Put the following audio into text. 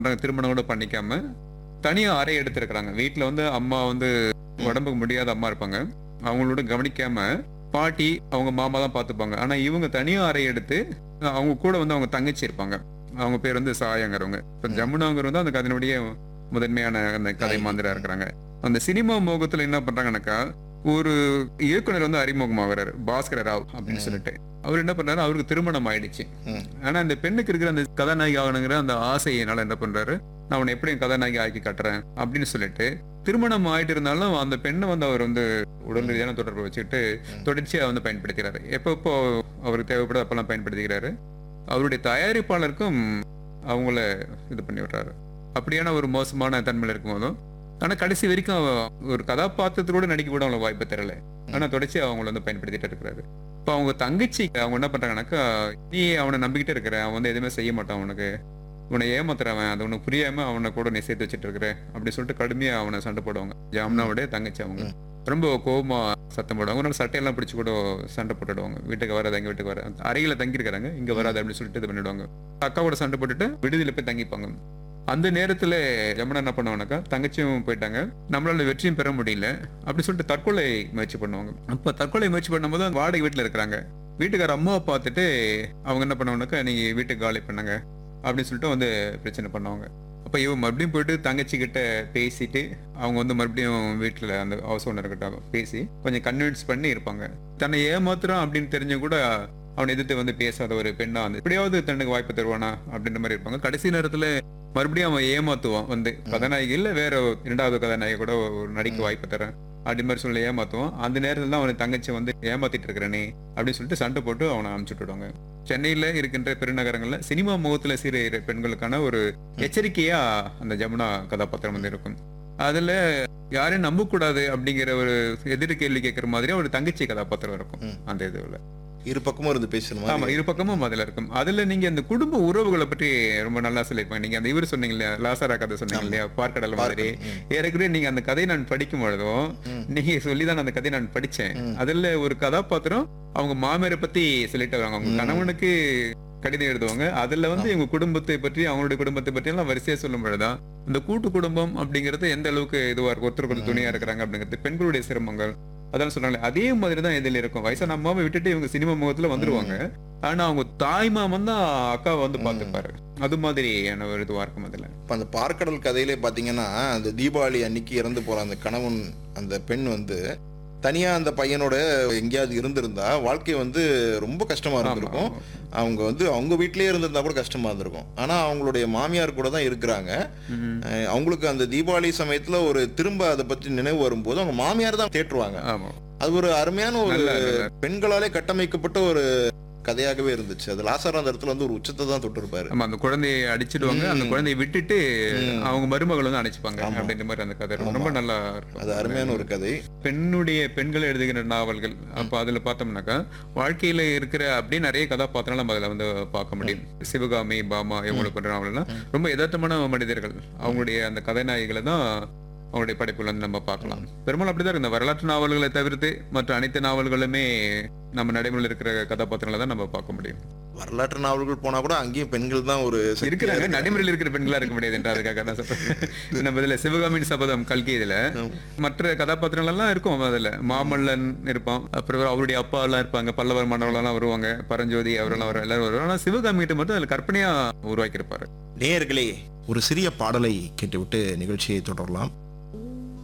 பண்றாங்க, திருமணம் கூட பண்ணிக்காம தனியா அறை எடுத்திருக்கிறாங்க வீட்டுல வந்து அம்மா வந்து உடம்புக்கு முடியாத அம்மா இருப்பாங்க அவங்களோட கவனிக்காம பாட்டி அவங்க மாமா தான் பார்த்துப்பாங்க ஆனா இவங்க தனியா அறை எடுத்து அவங்க கூட வந்து அவங்க தங்கச்சி இருப்பாங்க அவங்க பேர் வந்து சாயங்கிறவங்க இப்ப ம். ஜமுனாங்கிறவங்க வந்து அந்த கதையினுடைய முதன்மையான அந்த கதை நாயகி. மாந்திரா இருக்கிறாங்க அந்த சினிமா மோகத்துல என்ன பண்றாங்கன்னாக்கா ஒரு இயக்குனர் வந்து அறிமுகமாகிறாரு பாஸ்கர ராவ் அப்படின்னு ம். சொல்லிட்டு அவர் என்ன பண்றாரு அவருக்கு திருமணம் ஆயிடுச்சு ம். ஆனா அந்த பெண்ணுக்கு இருக்கிற அந்த கதாநாயகி ஆகணுங்கிற அந்த ஆசையினால என்ன பண்றாரு நான் உன்னை எப்படி என் கதாநாயகி ஆக்கி காட்டுறேன் அப்படின்னு சொல்லிட்டு திருமணம் ஆயிட்டு இருந்தாலும் அந்த பெண்ணை வந்து அவர் வந்து உடல் ரீதியான தொடர்பு வச்சுக்கிட்டு ம். தொடர்ச்சியா வந்து பயன்படுத்துகிறாரு எப்பப்போ அவருக்கு தேவைப்படுது அப்பெல்லாம் பயன்படுத்திக்கிறாரு அவருடைய தயாரிப்பாளருக்கும் அவங்கள இது பண்ணி விடுறாரு அப்படியான ஒரு மோசமான தன்மையில இருக்கும்போதும் ஆனா கடைசி வரைக்கும் அவ ஒரு கதாபாத்திரத்தோட நடிக்க கூட அவங்களுக்கு வாய்ப்பு தரல ஆனா தொடர்ச்சி அவங்கள வந்து பயன்படுத்திட்டு இருக்கிறாரு இப்போ அவங்க தங்கச்சி அவங்க என்ன பண்றாங்கன்னாக்கா நீ அவனை நம்பிக்கிட்டே இருக்கிற அவன் வந்து எதுவுமே செய்ய மாட்டான் உனக்கு உன்னை ஏமாத்துறவன் அது உனக்கு புரியாம அவனை கூட நீ சேர்த்து வச்சுட்டு இருக்கிற அப்படின்னு சொல்லிட்டு கடுமையா அவனை சண்டை போடுவாங்க ஜாம்னாவுடைய தங்கச்சி அவங்க ம். ரொம்ப கோபமா சத்தம் போடுவாங்க ஒரு சட்டையெல்லாம் பிடிச்சு கூட சண்டை போட்டுடுவாங்க வீட்டுக்கு வராது எங்க வீட்டுக்கு வர அறையில தங்கி இருக்காங்க இங்க வராது அப்படின்னு சொல்லிட்டு இது பண்ணிடுவாங்க அக்காவோட சண்டை போட்டுட்டு விடுதியில போய் தங்கிப்பாங்க அந்த நேரத்துல ஜமுனா என்ன பண்ணுவாங்கனாக்கா தங்கச்சியும் போயிட்டாங்க நம்மளால வெற்றியும் பெற முடியல அப்படி சொல்லிட்டு தற்கொலை முயற்சி பண்ணுவாங்க அப்ப தற்கொலை முயற்சி பண்ணும்போது அந்த வாடகை வீட்டுல இருக்கிறாங்க வீட்டுக்கார அம்மாவை பார்த்துட்டு அவங்க என்ன பண்ணுவாங்கனாக்கா நீங்க வீட்டுக்கு காலி பண்ணுங்க அப்படின்னு சொல்லிட்டு வந்து பிரச்சனை பண்ணுவாங்க அப்ப இவன் மறுபடியும் போயிட்டு தங்கச்சி கிட்ட பேசிட்டு அவங்க வந்து மறுபடியும் வீட்டுல அந்த ஹவுஸ் ஓனர் கிட்ட பேசி கொஞ்சம் கன்வின்ஸ் பண்ணி இருப்பாங்க தன்னை ஏமாத்துறான் அப்படின்னு தெரிஞ்ச கூட அவனை எதிர்த்து வந்து பேசாத ஒரு பெண்ணா வந்து எப்படியாவது தன்னுக்கு வாய்ப்பு தருவானா அப்படின்ற மாதிரி இருப்பாங்க கடைசி நேரத்துல மறுபடியும் அவன் ஏமாத்துவான் வந்து கதாநாயகி இல்ல வேற ஒரு இரண்டாவது கதாநாயகி கூட ஒரு நடிக்க ம். வாய்ப்பு தரேன் அப்படி மாதிரி சொல்லி ஏமாத்துவான் அந்த நேரத்துல தான் அவனை தங்கச்சி வந்து ஏமாத்திட்டு இருக்கிறனே அப்படின்னு சொல்லிட்டு சண்டை போட்டு அவனை அனுப்பிச்சுட்டு விடுவாங்க சென்னையில இருக்கின்ற பெருநகரங்கள்ல சினிமா முகத்துல சீர பெண்களுக்கான ஒரு எச்சரிக்கையா அந்த ஜமுனா கதாபாத்திரம் வந்து இருக்கும் அதுல யாரையும் நம்ப கூடாது அப்படிங்கிற ஒரு எதிர் கேள்வி கேட்கிற மாதிரி ஒரு தங்கச்சி கதாபாத்திரம் இருக்கும் ம். அந்த இதுல இரு பக்கமும் இருந்து பேசணும் ஆமா இரு பக்கமும் அதுல இருக்கும் அதுல நீங்க அந்த குடும்ப உறவுகளை பற்றி ரொம்ப நல்லா சொல்லிருப்பாங்க நீங்க அந்த இவர் சொன்னீங்க இல்லையா லாசாரா கதை சொன்னீங்க ஆமா. இல்லையா பார்க்கடல் மாதிரி ஏற்கனவே நீங்க அந்த கதையை நான் படிக்கும் பொழுதும் நீங்க சொல்லிதான் அந்த கதையை நான் படிச்சேன் ம். அதுல ஒரு கதாபாத்திரம் அவங்க மாமியாரை பத்தி சொல்லிட்டு வராங்க அவங்க ம். கணவனுக்கு கடிதம் எழுதுவாங்க அதுல வந்து இவங்க குடும்பத்தை பற்றி அவங்களுடைய குடும்பத்தை பற்றி எல்லாம் வரிசையா சொல்லும் பொழுதுதான் இந்த கூட்டு குடும்பம் அப்படிங்கிறது எந்த அளவுக்கு இதுவா இருக்கு ஒருத்தருக்கு ஒரு ம். துணையா இருக்கிறாங்க அப்படிங்கிறது பெண்களுடைய சிரமங்கள் அதான் சொன்னாங்க அதே மாதிரி தான் இதுல இருக்கும் வயசான அம்மாவை விட்டுட்டு இவங்க சினிமா முகத்துல வந்துருவாங்க ஆனா அவங்க தாய் மாமன் தான் அக்காவை வந்து ம். பாத்துப்பாரு அது மாதிரியான ஒரு இதுவா இருக்கும் அதுல இப்போ அந்த பார்க்கடல் கதையிலே பார்த்தீங்கன்னா அந்த தீபாவளி அன்னைக்கு இறந்து போற அந்த கணவன் அந்த பெண் வந்து தனியா அந்த பையனோட எங்கேயாவது இருந்திருந்தா வாழ்க்கை வந்து ரொம்ப கஷ்டமா ஆமா, இருந்திருக்கும் ஆமா. அவங்க வந்து அவங்க வீட்டிலேயே இருந்திருந்தா கூட கஷ்டமா இருந்திருக்கும் ஆனா அவங்களுடைய மாமியார் கூட தான் இருக்கிறாங்க ம். அஹ் அவங்களுக்கு அந்த தீபாவளி சமயத்துல ஒரு திரும்ப அதை பற்றி நினைவு வரும்போது அவங்க மாமியார் தான் தேற்றுவாங்க ஆமா அது ஒரு அருமையான ஒரு நல்ல நல்ல பெண்களாலே கட்டமைக்கப்பட்ட ஒரு கதையாகவே இருந்துச்சு அது லாசார் அந்த இடத்துல வந்து ஒரு உச்சத்தை தான் தொட்டிருப்பாரு ஆமா அந்த குழந்தையை அடிச்சிடுவாங்க அந்த ம். குழந்தையை விட்டுட்டு ம். அவங்க மருமகள் வந்து அணைச்சுப்பாங்க ஆமா. அப்படின்ற மாதிரி அந்த கதை இருக்கும். ஆமா. ரொம்ப நல்லா இருக்கும் அது அருமையான ஒரு கதை பெண்ணுடைய பெண்கள் எழுதுகிற நாவல்கள் அப்ப அதுல பார்த்தோம்னாக்கா வாழ்க்கையில இருக்கிற அப்படியே நிறைய கதாபாத்திரம் நம்ம அதுல வந்து பார்க்க முடியும் சிவகாமி பாமா இவங்களுக்கு பண்ற நாவல்லாம் ம். ரொம்ப யதார்த்தமான மனிதர்கள் அவங்களுடைய அந்த கதாநாயகிகளை தான் அவங்களுடைய படைப்புல வந்து நம்ம பார்க்கலாம் பெரும்பாலும் அப்படிதான் இருக்கு இந்த வரலாற்று நாவல்களை தவிர்த்து மற்ற அனைத்து நாவல்களுமே நம்ம நடைமுறையில் இருக்கிற கதாபாத்திரங்களை தான் நம்ம பார்க்க முடியும் வரலாற்று நாவல்கள் போனா கூட அங்கேயும் பெண்கள் தான் ஒரு சக்தியா இருக்கிறாங்க இருக்காங்க. நடைமுறையில் இருக்கிற பெண்களா இருக்க முடியாது என்று அதுக்காக நான் சொல்றேன் நம்ம இதுல சிவகாமியின் சபதம் கல்கி இதுல ஆமா. மற்ற கதாபாத்திரங்கள் எல்லாம் இருக்கும் அதுல மாமல்லன் இருப்பான் அப்புறம் அவருடைய அப்பா எல்லாம் இருப்பாங்க பல்லவர் மன்னர்கள் எல்லாம் வருவாங்க பரஞ்சோதி அவரெல்லாம் வர எல்லாரும் வருவாங்க ஆனா சிவகாமி கிட்ட மட்டும் அதுல கற்பனையா உருவாக்கி இருப்பாரு நேயர்களே ஒரு சிறிய பாடலை கேட்டுவிட்டு நிகழ்ச்சியை தொடரலாம்